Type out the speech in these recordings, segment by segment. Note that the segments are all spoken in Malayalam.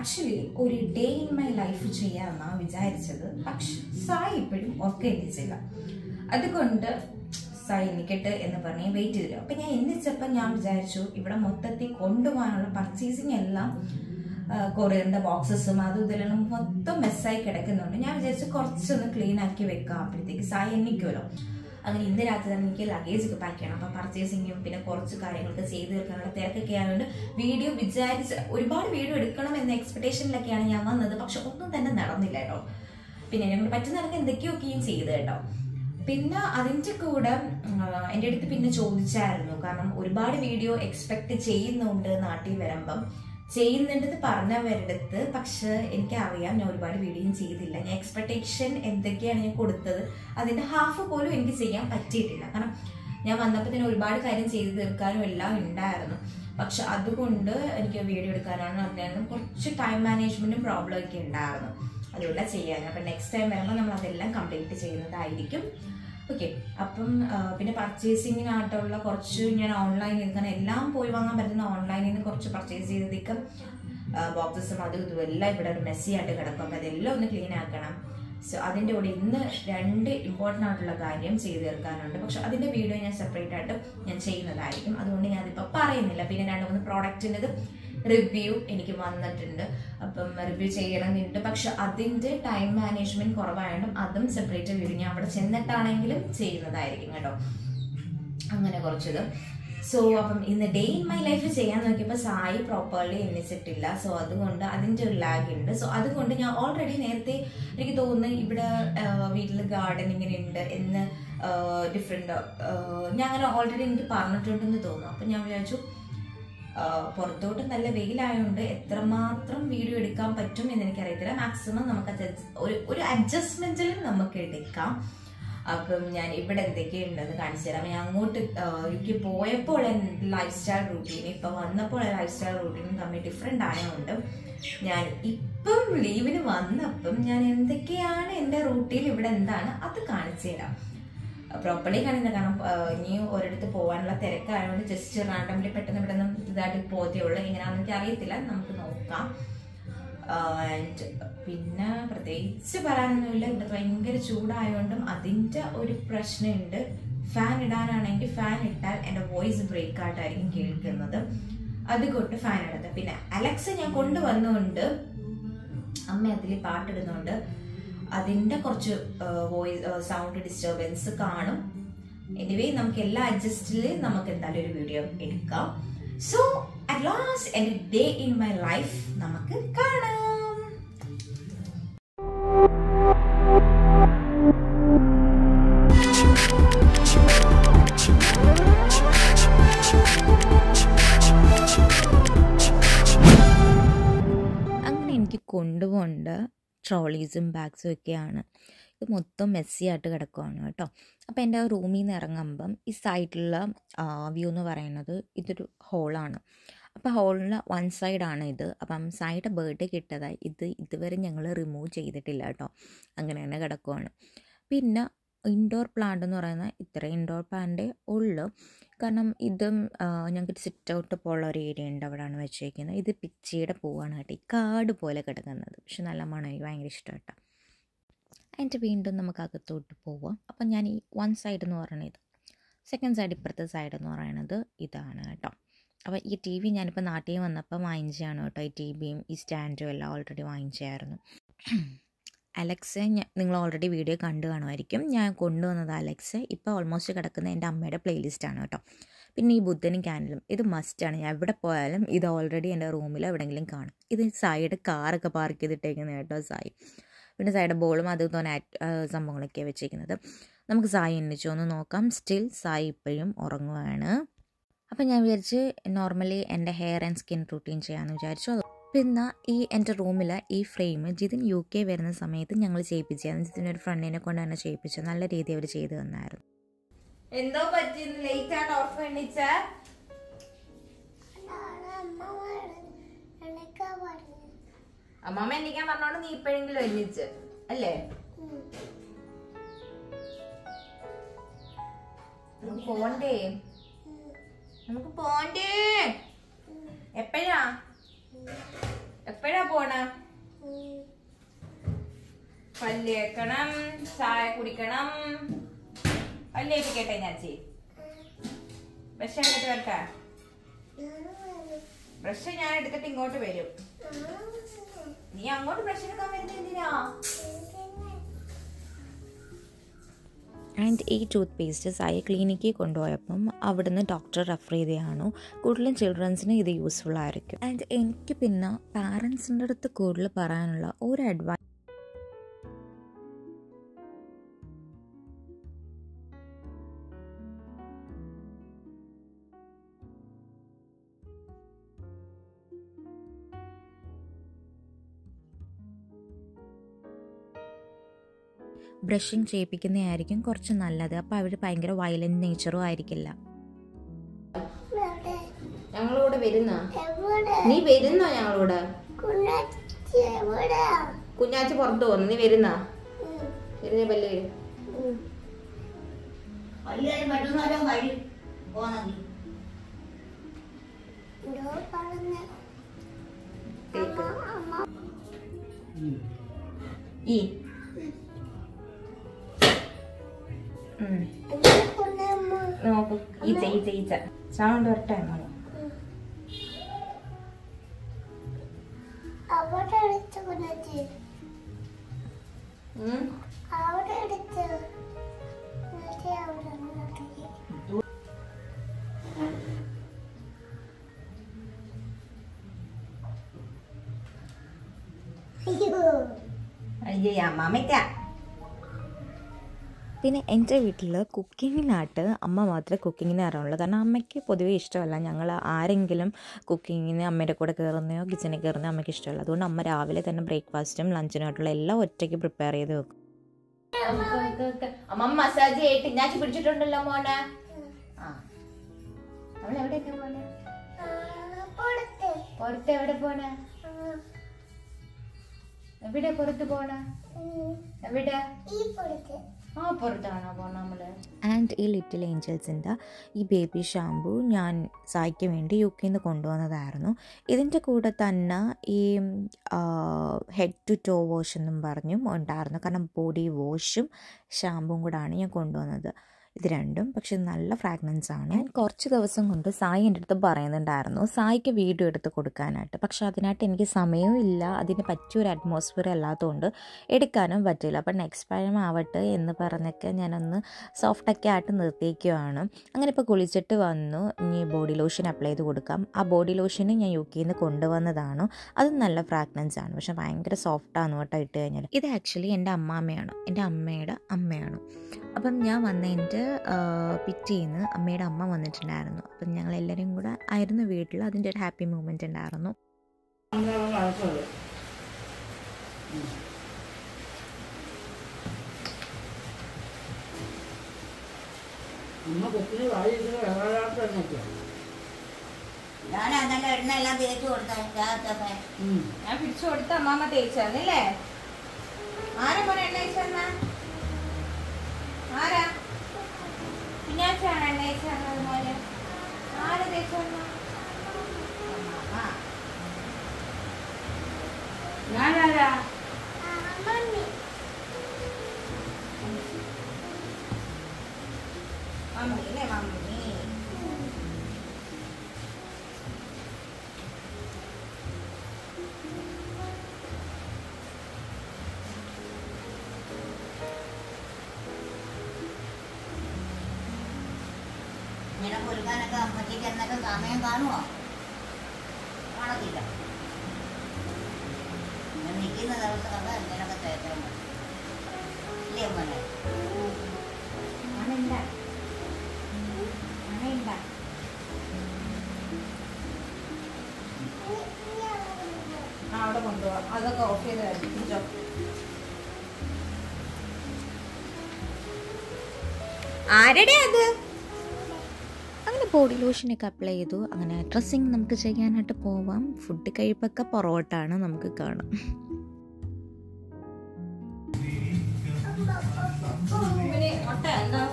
ആക്ച്വലി ഒരു ഡേ ഇൻ മൈ ലൈഫ് ചെയ്യാമെന്നാണ് വിചാരിച്ചത് പക്ഷെ സായി ഇപ്പോഴും ഒക്കെ എണ്ണിച്ചില്ല അതുകൊണ്ട് സായി എണ്ണിക്കട്ടെ എന്ന് പറഞ്ഞ് വെയിറ്റ് ചെയ്തില്ല അപ്പൊ ഞാൻ എണ്ണിച്ചപ്പോൾ ഞാൻ വിചാരിച്ചു ഇവിടെ മൊത്തത്തിൽ കൊണ്ടുപോകാനുള്ള പർച്ചേസിങ് എല്ലാം കൊറിയറിന്റെ ബോക്സസും അതും ഇതെല്ലാം മൊത്തം മെസ്സായി കിടക്കുന്നുണ്ട് ഞാൻ വിചാരിച്ചു കുറച്ചൊന്ന് ക്ലീൻ ആക്കി വെക്കാം അപ്പോഴത്തേക്ക് സായി എണ്ണിക്കുമല്ലോ അങ്ങനെ ഇന്ന് രാത്രി തന്നെ എനിക്ക് ലഗേജ് ഒക്കെ പാക്ക് ചെയ്യണം അപ്പം പർച്ചേസിങ്ങും പിന്നെ കുറച്ച് കാര്യങ്ങളൊക്കെ ചെയ്ത് തീർക്കാനുള്ള തിരക്കൊക്കെ ആയതുകൊണ്ട് വീഡിയോ വിചാരിച്ച് ഒരുപാട് വീഡിയോ എടുക്കണം എന്ന എക്സ്പെക്ടേഷനിലൊക്കെയാണ് ഞാൻ വന്നത് പക്ഷെ ഒന്നും തന്നെ നടന്നില്ല കേട്ടോ പിന്നെ എന്നെ കൊണ്ട് പറ്റുന്നതൊക്കെ എന്തൊക്കെയൊക്കെയും ചെയ്ത് കേട്ടോ പിന്നെ അതിൻ്റെ കൂടെ ഉം, എൻ്റെ അടുത്ത് പിന്നെ ചോദിച്ചായിരുന്നു കാരണം ഒരുപാട് വീഡിയോ എക്സ്പെക്ട് ചെയ്യുന്നുണ്ട് നാട്ടിൽ വരുമ്പം ചെയ്യുന്നുണ്ടെന്ന് പറഞ്ഞവരടുത്ത് പക്ഷെ എനിക്കറിയാം ഞാൻ ഒരുപാട് വീഡിയോയും ചെയ്തില്ല ഞാൻ എക്സ്പെക്ടേഷൻ എന്തൊക്കെയാണ് ഞാൻ കൊടുത്തത് അതിന്റെ ഹാഫ് പോലും എനിക്ക് ചെയ്യാൻ പറ്റിയിട്ടില്ല കാരണം ഞാൻ വന്നപ്പോൾ തന്നെ ഒരുപാട് കാര്യം ചെയ്തു തീർക്കാനും എല്ലാം ഉണ്ടായിരുന്നു പക്ഷെ അതുകൊണ്ട് എനിക്ക് വീഡിയോ എടുക്കാനാണ് പറഞ്ഞായിരുന്നു കുറച്ച് ടൈം മാനേജ്മെന്റും പ്രോബ്ലം ഒക്കെ ഉണ്ടായിരുന്നു അതുകൊണ്ട് ചെയ്യാൻ അപ്പം നെക്സ്റ്റ് ടൈം വരുമ്പോൾ നമ്മൾ അതെല്ലാം കംപ്ലീറ്റ് ചെയ്യുന്നതായിരിക്കും ഓക്കെ അപ്പം ആ, പിന്നെ പർച്ചേസിങ്ങിനായിട്ടുള്ള കുറച്ച് ഞാൻ ഓൺലൈനിൽ നിന്ന് കാരണം എല്ലാം പോയി വാങ്ങാൻ പറ്റുന്ന ഓൺലൈനിൽ നിന്ന് കുറച്ച് പർച്ചേസ് ചെയ്തതൊക്കെ ബോക്സസും അതും ഇതും എല്ലാം ഇവിടെ ഒരു മെസ്സി ആയിട്ട് കിടക്കും അപ്പം അതെല്ലാം ഒന്ന് ക്ലീൻ ആക്കണം സോ അതിൻ്റെ കൂടെ ഇന്ന് രണ്ട് ഇമ്പോർട്ടൻ്റ് ആയിട്ടുള്ള കാര്യം ചെയ്തു തീർക്കാനുണ്ട് പക്ഷെ അതിൻ്റെ വീഡിയോ ഞാൻ സെപ്പറേറ്റ് ആയിട്ട് ഞാൻ ചെയ്യുന്നതായിരിക്കും അതുകൊണ്ട് ഞാനിപ്പോൾ പറയുന്നില്ല പിന്നെ രണ്ട് മൂന്ന് പ്രോഡക്റ്റിൻ്റെത് റിവ്യൂ എനിക്ക് വന്നിട്ടുണ്ട് അപ്പം റിവ്യൂ ചെയ്യണമെന്നുണ്ട് പക്ഷെ അതിൻ്റെ ടൈം മാനേജ്മെന്റ് കുറവായതുകൊണ്ടും അതും സെപ്പറേറ്റ് വീഡിയോ ഞാൻ അവിടെ ചെന്നിട്ടാണെങ്കിലും ചെയ്യുന്നതായിരിക്കും കേട്ടോ അങ്ങനെ കുറച്ചത് സോ അപ്പം ഇന്ന് ഡേ ഇൻ മൈ ലൈഫ് ചെയ്യാൻ നോക്കിയപ്പോൾ സായി പ്രോപ്പർലി എണ്ണിച്ചിട്ടില്ല സോ അതുകൊണ്ട് അതിൻ്റെ ഒരു ലാഗ് ഉണ്ട് സോ അതുകൊണ്ട് ഞാൻ ഓൾറെഡി നേരത്തെ എനിക്ക് തോന്നുന്നു ഇവിടെ വീട്ടിൽ ഗാർഡനിങ്ങിന് ഉണ്ട് എന്ന് ഡിഫറെൻ്റ് ഞാൻ അങ്ങനെ ഓൾറെഡി എനിക്ക് പറഞ്ഞിട്ടുണ്ടെന്ന് തോന്നുന്നു അപ്പം ഞാൻ വിചാരിച്ചു ആ, പുറത്തോട്ട് നല്ല വെയിലായതുകൊണ്ട് എത്രമാത്രം വീഡിയോ എടുക്കാൻ പറ്റും എന്ന് എനിക്കറിയത്തില്ല മാക്സിമം നമുക്ക് adjust- ഒരു ഒരു അഡ്ജസ്റ്റ്മെന്റിലും നമുക്ക് എടുക്കാം അപ്പം ഞാൻ ഇവിടെ എന്തൊക്കെയുണ്ടെന്ന് കാണിച്ചു തരാം ഞാൻ അങ്ങോട്ട് ആ, എനിക്ക് പോയപ്പോൾ ലൈഫ് സ്റ്റൈൽ റൂട്ടീൻ ഇപ്പൊ വന്നപ്പോൾ ലൈഫ് സ്റ്റൈൽ റൂട്ടീനും തമ്മിൽ ഡിഫറെൻ്റ് ആയതുകൊണ്ട് ഞാൻ ഇപ്പം ലീവിന് വന്നപ്പം ഞാൻ എന്തൊക്കെയാണ് എൻ്റെ റൂട്ടീൻ ഇവിടെ എന്താണ് അത് കാണിച്ചു തരാം പ്രോപ്പർലി കാണില്ല കാരണം ആ, ഇനി ഒരിടത്ത് പോകാനുള്ള തിരക്കായതുകൊണ്ട് ജസ്റ്റ് റാൻഡംലി പെട്ടെന്ന് ഇവിടെ നിന്ന് ഇതായിട്ട് പോതേ ഉള്ളൂ എങ്ങനെയാണെന്ന് എനിക്ക് അറിയത്തില്ല നമുക്ക് നോക്കാം ആൻഡ് പിന്നെ പ്രത്യേകിച്ച് പറയാനൊന്നുമില്ല ഇവിടെ ഭയങ്കര ചൂടായതുകൊണ്ടും അതിൻ്റെ ഒരു പ്രശ്നമുണ്ട് ഫാൻ ഇടാനാണെങ്കിൽ ഫാൻ ഇട്ടാൽ എൻ്റെ വോയിസ് ബ്രേക്ക് ആയിട്ടായിരിക്കും കേൾക്കുന്നത് അതുകൊണ്ട് ഫാൻ ഇടത് പിന്നെ അലക്സ ഞാൻ കൊണ്ടുവന്നുകൊണ്ട് അമ്മ അതിൽ പാട്ടിടുന്നുണ്ട് അതിൻ്റെ കുറച്ച് വോയിസ് സൗണ്ട് ഡിസ്റ്റർബൻസ് കാണും എനിവേ നമുക്ക് എല്ലാ അഡ്ജസ്റ്റിൽ നമുക്ക് എന്തായാലും ഒരു വീഡിയോ എടുക്കാം സോ അറ്റ് ലാസ്റ്റ് എൻ്റെ ഡേ ഇൻ മൈ ലൈഫ് നമുക്ക് കാണാം അങ്ങനെ എനിക്ക് കൊണ്ടുപോകേണ്ട ട്രോളീസും ബാഗ്സും ഒക്കെയാണ് ഇത് മൊത്തം മെസ്സി ആയിട്ട് കിടക്കുവാണ് കേട്ടോ അപ്പോൾ എൻ്റെ റൂമിൽ നിന്ന് ഇറങ്ങുമ്പം ഈ സൈഡിലുള്ള വ്യൂ എന്ന് പറയുന്നത് ഇതൊരു ഹോളാണ് അപ്പോൾ ഹോളിൻ്റെ വൺ സൈഡാണ് ഇത് അപ്പം സൈഡ് ബർത്ത്ഡേ കിട്ടതായി ഇത് ഇതുവരെ ഞങ്ങൾ റിമൂവ് ചെയ്തിട്ടില്ല കേട്ടോ അങ്ങനെ തന്നെ കിടക്കുവാണ് പിന്നെ ഇൻഡോർ പ്ലാന്റ് എന്ന് പറയുന്നത് ഇത്ര ഇൻഡോർ പ്ലാന്റേ ഉള്ളു കാരണം ഇതും ആ, ഞങ്ങൾക്ക് സിറ്റ് ഔട്ട് പോലുള്ള ഒരു ഏരിയ ഉണ്ട് അവിടെയാണ് വെച്ചേക്കുന്നത് ഇത് പിച്ചിയുടെ പൂവാണ് കേട്ടോ ഈ കാട് പോലെ കിടക്കുന്നത് പക്ഷെ നല്ല മണം എനിക്ക് ഭയങ്കര ഇഷ്ടം കേട്ടോ അതിൻ്റെ വീണ്ടും നമുക്ക് അകത്തോട്ട് പോവാം അപ്പം ഞാൻ ഈ വൺ സൈഡ് എന്ന് പറയുന്നത് ഇത് സെക്കൻഡ് സൈഡ് ഇപ്പുറത്തെ സൈഡ് എന്ന് പറയുന്നത് ഇതാണ് കേട്ടോ അപ്പോൾ ഈ ടി വി ഞാനിപ്പോൾ നാട്ടിൽ വന്നപ്പോൾ വാങ്ങിച്ചതാണ് കേട്ടോ ഈ ടി വിയും ഈ സ്റ്റാൻഡും എല്ലാം ഓൾറെഡി വാങ്ങിച്ചായിരുന്നു അലക്സ ഞാൻ നിങ്ങൾ ഓൾറെഡി വീഡിയോ കണ്ടു കാണുമായിരിക്കും ഞാൻ കൊണ്ടുവന്നത് അലക്സ ഇപ്പോൾ ഓൾമോസ്റ്റ് കിടക്കുന്ന എൻ്റെ അമ്മയുടെ പ്ലേലിസ്റ്റാണ് കേട്ടോ പിന്നെ ഈ ബുദ്ധനും ക്യാൻഡലും ഇത് മസ്റ്റാണ് ഞാൻ എവിടെ പോയാലും ഇത് ഓൾറെഡി എൻ്റെ റൂമിൽ എവിടെയെങ്കിലും കാണും ഇത് സായിയുടെ കാറൊക്കെ പാർക്ക് ചെയ്തിട്ടേക്കുന്നത് കേട്ടോ സായി പിന്നെ സായിയുടെ ബോളും അതും തോന്നെ സംഭവങ്ങളൊക്കെയാണ് വെച്ചേക്കുന്നത് നമുക്ക് സായി എണ്ണിച്ചു ഒന്ന് നോക്കാം സ്റ്റിൽ സായി ഇപ്പോഴും ഉറങ്ങുവാണ് അപ്പം ഞാൻ വിചാരിച്ച് നോർമലി എൻ്റെ ഹെയർ ആൻഡ് സ്കിൻ റൂട്ടീൻ ചെയ്യാമെന്ന് വിചാരിച്ചു അത് പിന്നെ ഈ എൻ്റെ റൂമിൽ ഈ ഫ്രെയിം ജിതിൻ യു കെ വരുന്ന സമയത്ത് ഞങ്ങൾ ചെയ്യിപ്പിച്ചായിരുന്നു ജിതിൻ്റെ ഒരു ഫ്രണ്ടിനെ കൊണ്ട് തന്നെ ചെയ്യിപ്പിച്ചത് നല്ല രീതിയിൽ അവർ ചെയ്തു തന്നായിരുന്നു എന്തോ പറ്റി ലേറ്റ് ആയിട്ട് ഓർഫ് എണ്ണിച്ച അമ്മമ്മ എണ്ണിക്കാൻ പറഞ്ഞോണ്ട് നീ ഇപ്പോഴെങ്കിലും എണ്ണിച്ച് അല്ലേ നമുക്ക് പോണ്ടേ നമുക്ക് പോണ്ടേ എപ്പോഴാ എപ്പോഴാ പോണ പല്ല് വെക്കണം ചായ കുടിക്കണം പല്ല് ഏൽപ്പിക്കട്ടെ ഞാച്ചി ബ്രഷ് എടുത്തിട്ട് വരട്ടെ ബ്രഷ് ഞാൻ എടുത്തിട്ട് ഇങ്ങോട്ട് വരും നീ അങ്ങോട്ട് ബ്രഷ് എടുക്കാൻ വരുന്നത് എന്തിനാ ആൻഡ് ഈ ടൂത്ത് പേസ്റ്റ് സായി ക്ലിനിക്കിൽ കൊണ്ടുപോയപ്പം അവിടുന്ന് ഡോക്ടർ റെഫർ ചെയ്തതാണ് കൂടുതലും ചിൽഡ്രൻസിന് ഇത് യൂസ്ഫുൾ ആയിരിക്കും ആൻഡ് എനിക്ക് പിന്നെ പാരൻസിൻ്റെ അടുത്ത് കൂടുതൽ പറയാനുള്ള ഒരു അഡ്വൈസ് ബ്രഷിങ് ചെയ്യിപ്പിക്കുന്നതായിരിക്കും കുറച്ച് നല്ലത് അപ്പോൾ അവർ ഭയങ്കര വയലൻറ്റ് നേച്ചറും ആയിരിക്കില്ല ഞങ്ങളോട് വരുന്ന നീ വരുന്നോ ഞങ്ങളോട് കുഞ്ഞാച്ചി പുറത്തു പോകുന്നു നീ വരുന്ന വരുന്ന പല്ല് വരും വലിയൊരു പെട്ടെന്നോരോ വഴി പോന്നെങ്കിൽ തേക്ക് ഈ ഉം. നോക്ക് ഈച്ച ഈച്ച ഈച്ച സൗണ്ട് വരട്ടെ മോനെ അവിടെ എടുത്ത് കൊണ്ടുവച്ച് ഉം. അവിടെ എടുത്ത് എന്നിട്ട് അവിടെ അങ്ങോട്ട് അയ്യോ അയ്യേ അമ്മാമയ്ക്ക പിന്നെ എൻ്റെ വീട്ടിൽ കുക്കിങ്ങിനായിട്ട് അമ്മ മാത്രമേ കുക്കിങ്ങിന് അറിയുള്ളൂ കാരണം അമ്മയ്ക്ക് പൊതുവേ ഇഷ്ടമല്ല ഞങ്ങൾ ആരെങ്കിലും കുക്കിങ്ങിന് അമ്മയുടെ കൂടെ കയറുന്നയോ കിച്ചണിൽ കയറുന്നയോ അമ്മയ്ക്ക് ഇഷ്ടമല്ല അതുകൊണ്ട് അമ്മ രാവിലെ തന്നെ ബ്രേക്ക്ഫാസ്റ്റും ലഞ്ചിനായിട്ടുള്ള എല്ലാം ഒറ്റയ്ക്ക് പ്രിപ്പയർ ചെയ്ത് വെക്കും അമ്മ മസാജ് ചെയ്തിട്ട് ഇന്നാച്ചി പിടിച്ചിട്ടുണ്ടല്ലോ മോനെ ആ അവൾ എവിടെയൊക്കെ പോണേ പുറത്ത് പുറത്ത് എവിടെ പോണേ എവിടെ പുറത്ത് പോണേ എവിടെ ഈ പുറത്ത് ആ പുറത്താണോ പോണ നമ്മള് ആൻഡ് ഈ ലിറ്റിൽ ഏഞ്ചൽസിൻ്റെ ഈ ബേബി ഷാമ്പു ഞാൻ സായിക്ക് വേണ്ടി യു കെയിൽ നിന്ന് കൊണ്ടുവന്നതായിരുന്നു ഇതിൻ്റെ കൂടെ തന്നെ ഈ ഹെഡ് ടു ടോ വാഷ് എന്നും പറഞ്ഞും ഉണ്ടായിരുന്നു കാരണം ബോഡി വാഷും ഷാമ്പും കൂടാണ് ഞാൻ കൊണ്ടുവന്നത് ഇത് രണ്ടും പക്ഷെ നല്ല ഫ്രാഗ്രൻസ് ആണ് ഞാൻ കുറച്ച് ദിവസം കൊണ്ട് സായി എൻ്റെ അടുത്ത് പറയുന്നുണ്ടായിരുന്നു സായിക്ക് വീഡിയോ എടുത്ത് കൊടുക്കാനായിട്ട് പക്ഷെ അതിനായിട്ട് എനിക്ക് സമയവും ഇല്ല അതിന് പറ്റിയൊരു അറ്റ്മോസ്ഫിയർ അല്ലാത്തതുകൊണ്ട് എടുക്കാനും പറ്റില്ല അപ്പം നെക്സ്റ്റ് ടൈം ആവട്ടെ എന്ന് പറഞ്ഞൊക്കെ ഞാനൊന്ന് സോഫ്റ്റൊക്കെ ആയിട്ട് നിർത്തിയിരിക്കുകയാണ് അങ്ങനെ ഇപ്പോൾ കുളിച്ചിട്ട് വന്നു ഇനി ബോഡി ലോഷൻ അപ്ലൈ ചെയ്ത് കൊടുക്കാം ആ ബോഡി ലോഷന് ഞാൻ യു കെയിൽ നിന്ന് കൊണ്ടുവന്നതാണ് അത് നല്ല ഫ്രാഗ്രൻസ് ആണ് പക്ഷെ ഭയങ്കര സോഫ്റ്റാണ് കേട്ടോ ഇട്ട് കഴിഞ്ഞാൽ ഇത് ആക്ച്വലി എൻ്റെ അമ്മാമ്മയാണ് എൻ്റെ അമ്മയുടെ അമ്മയാണ് അപ്പം ഞാൻ വന്നതിൻ്റെ പിറ്റേന്ന് അമ്മയുടെ അമ്മ വന്നിട്ടുണ്ടായിരുന്നു അപ്പം ഞങ്ങൾ എല്ലാവരും കൂടെ ആയിരുന്നു വീട്ടിൽ അതിൻ്റെ ഒരു ഹാപ്പി മൂമെൻ്റ് ഉണ്ടായിരുന്നു അമ്മ കൊച്ചിന് വായിരിക്കുന്ന വേറെ ഞാൻ അന്നലെ എണ്ണ എല്ലാം തേച്ച് കൊടുത്ത രാത്തൊക്കെ ഞാൻ പിടിച്ചു കൊടുത്ത അമ്മാമ്മ തേച്ചല്ലേ ആരാ മോനെ എണ്ണ തേച്ചെന്ന ആരാ പിന്നാച്ചാണ് എണ്ണ തേച്ചത് മോനെ ആരാ തേച്ചെന്ന ഞാനാരാ മമ്മി മമ്മി അല്ലേ മമ്മി ഇങ്ങനെ കൊടുക്കാനൊക്കെ അമ്മച്ചിക്ക് എന്നൊക്കെ സമയം കാണുമോ കാണത്തില്ല ഞാൻ നിൽക്കുന്ന ദിവസമൊക്കെ എന്തിനൊക്കെ തേച്ചാൽ മതി ഇല്ലേ മോനെ മണണ്ട മണണ്ട ആ അവിടെ കൊണ്ടുപോവാം അതൊക്കെ ഓഫ് ചെയ്ത് കഴിച്ചോ ആരുടെ അത് അങ്ങനെ ബോഡി ലോഷനൊക്കെ അപ്ലൈ ചെയ്തു അങ്ങനെ ഡ്രസ്സിങ് നമുക്ക് ചെയ്യാനായിട്ട് പോവാം ഫുഡ് കഴിപ്പൊക്കെ പൊറോട്ടാണ് നമുക്ക് കാണാം ഇവന് മുട്ട എന്താ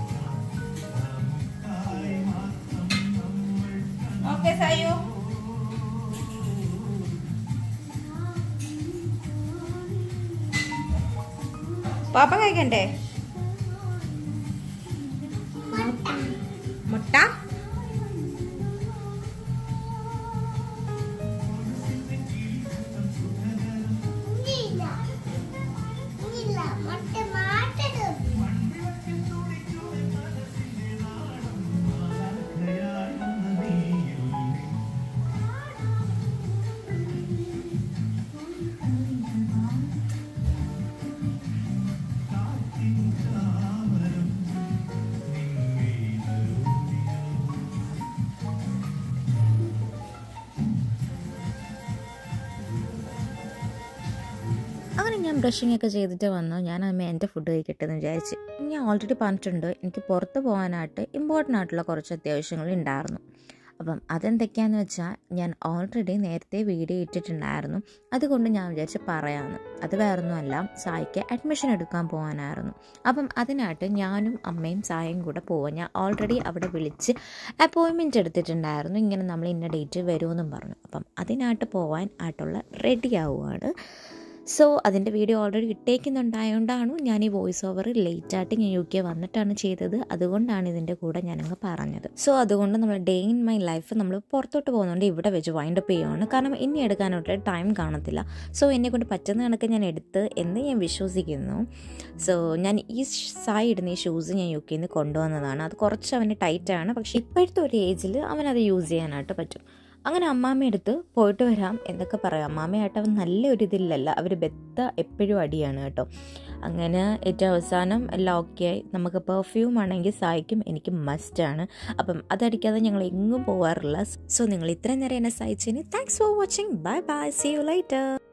ഓക്കെ സായു പാപ്പ കഴിക്കണ്ടേ മുട്ട അങ്ങനെ ഞാൻ ബ്രഷിംഗ് ഒക്കെ ചെയ്തിട്ട് വന്നു ഞാൻ അമ്മ എൻ്റെ ഫുഡ് കഴിക്കട്ടെ എന്ന് വിചാരിച്ച് ഞാൻ ഓൾറെഡി പറഞ്ഞിട്ടുണ്ട് എനിക്ക് പുറത്ത് പോകാനായിട്ട് ഇമ്പോർട്ടൻ്റ് ആയിട്ടുള്ള കുറച്ച് അത്യാവശ്യങ്ങൾ ഉണ്ടായിരുന്നു അപ്പം അതെന്തൊക്കെയാന്ന് വെച്ചാൽ ഞാൻ ഓൾറെഡി നേരത്തെ വീഡിയോ ഇട്ടിട്ടുണ്ടായിരുന്നു അതുകൊണ്ട് ഞാൻ വിചാരിച്ച് പറയാമെന്ന് അത് വേറൊന്നുമല്ല സായിക്ക് അഡ്മിഷൻ എടുക്കാൻ പോകാനായിരുന്നു അപ്പം അതിനായിട്ട് ഞാനും അമ്മയും സായും കൂടെ പോവാം ഞാൻ ഓൾറെഡി അവിടെ വിളിച്ച് അപ്പോയിൻമെൻറ്റ് എടുത്തിട്ടുണ്ടായിരുന്നു ഇങ്ങനെ നമ്മൾ ഇന്ന ഡേറ്റ് വരുമെന്നും പറഞ്ഞു അപ്പം അതിനായിട്ട് പോകാൻ ആയിട്ടുള്ള റെഡി ആവുകയാണ് സോ അതിൻ്റെ വീഡിയോ ഓൾറെഡി ഇട്ടേക്കുന്നുണ്ടായതുകൊണ്ടാണ് ഞാൻ ഈ വോയിസ് ഓവർ ലേറ്റായിട്ട് ഞാൻ യു കെ വന്നിട്ടാണ് ചെയ്തത് അതുകൊണ്ടാണ് ഇതിൻ്റെ കൂടെ ഞാനങ്ങ് പറഞ്ഞത് സോ അതുകൊണ്ട് നമ്മൾ ഡേ ഇൻ മൈ ലൈഫ് നമ്മൾ പുറത്തോട്ട് പോകുന്നതുകൊണ്ട് ഇവിടെ വെച്ച് വൈൻഡ് അപ്പ് ചെയ്യുവാണ് കാരണം ഇനി എടുക്കാനായിട്ട് ടൈം കാണത്തില്ല സോ എന്നെ കൊണ്ട് പറ്റുന്ന കണക്ക് ഞാൻ എടുത്ത് എന്ന് ഞാൻ വിശ്വസിക്കുന്നു സോ ഞാൻ ഈ സായി ഇടുന്ന ഈ ഷൂസ് ഞാൻ യു കെയിൽ നിന്ന് കൊണ്ടുവന്നതാണ് അത് കുറച്ച് അവന് ടൈറ്റാണ് പക്ഷേ ഇപ്പോഴത്തെ ഒരു ഏജിൽ അവനത് യൂസ് ചെയ്യാനായിട്ട് പറ്റും അങ്ങനെ അമ്മാമ്മയെടുത്ത് പോയിട്ട് വരാം എന്നൊക്കെ പറയാം അമ്മാമ്മയായിട്ട് അവൻ നല്ല ഒരു ഇതില്ലല്ല അവർ ബെത്ത എപ്പോഴും അടിയാണ് കേട്ടോ അങ്ങനെ ഏറ്റവും അവസാനം എല്ലാം ഓക്കെ ആയി നമുക്ക് പെർഫ്യൂം ആണെങ്കിൽ സഹായിക്കും എനിക്ക് മസ്റ്റാണ് അപ്പം അതടിക്കാതെ ഞങ്ങൾ എങ്ങും പോകാറില്ല സോ നിങ്ങൾ ഇത്രയും നേരം എന്നെ സഹായിച്ചതിന് thanks for watching bye bye see you lighter